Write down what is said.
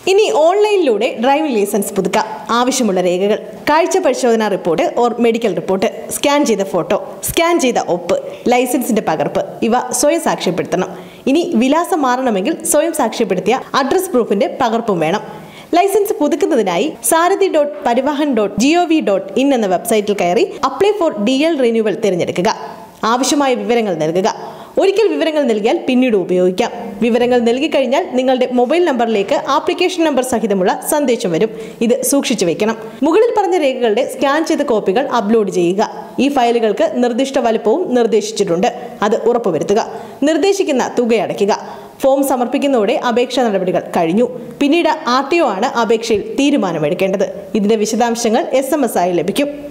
ഇനി ഓൺലൈനിലൂടെ driving licence പുതുക്കാം ആവശ്യമുള്ള രേഖകൾ കാഴ്ച പരിശോധനാ report or medical report scan ചെയ്ത ഫോട്ടോ സ്കാൻ ചെയ്ത ഒപ്പ് ലൈസൻസിന്റെ പകർപ്പ് ഇവ സ്വയം സാക്ഷ്യപ്പെടുത്തണം ഇനി വിലാസം മാറണമെങ്കിൽ സ്വയം സാക്ഷ്യപ്പെടുത്തിയ അഡ്രസ് പ്രൂഫിന്റെ പകർപ്പും വേണം ലൈസൻസ് പുതുക്കുന്നതിനായി Sarathi dot Parivahan dot G O V dot in എന്ന വെബ്സൈറ്റിൽ കയറി apply for D L renewal തിരഞ്ഞെടുക്കുക ആവശ്യമായ വിവരങ്ങൾ നൽകുക ഒരിക്കൽ വിവരങ്ങൾ നൽകിയാൽ പിന്നീട് ഉപയോഗിക്കാം വിവരങ്ങൾ നൽകിക്കഴിഞ്ഞാൽ നിങ്ങളുടെ മൊബൈൽ നമ്പറിലേക്ക് ആപ്ലിക്കേഷൻ നമ്പർ സഹിതമുള്ള സന്ദേശം വരും ഇത് സൂക്ഷിച്ചു വെക്കണം മുകളിൽ പറഞ്ഞ രേഖകളുടെ സ്കാൻ ചെയ്ത കോപ്പികൾ അപ്ലോഡ് ചെയ്യുക ഈ ഫയലുകൾക്ക് നിർദ്ദിഷ്ട വലുപ്പവും നിർദ്ദേശിച്ചിട്ടുണ്ട് അത് ഉറപ്പുവരുത്തുക നിർദ്ദേശിക്കുന്ന തുക അടയ്ക്കുക ഫോം സമർപ്പിക്കുന്നതോടെ അപേക്ഷാ നടപടികൾ കഴിഞ്ഞു പിന്നീട് ആർ ടി ഒ ആണ് അപേക്ഷയിൽ തീരുമാനമെടുക്കേണ്ടത് ഇതിന്റെ വിശദാംശങ്ങൾ എസ് എം എസ് ആയി ലഭിക്കും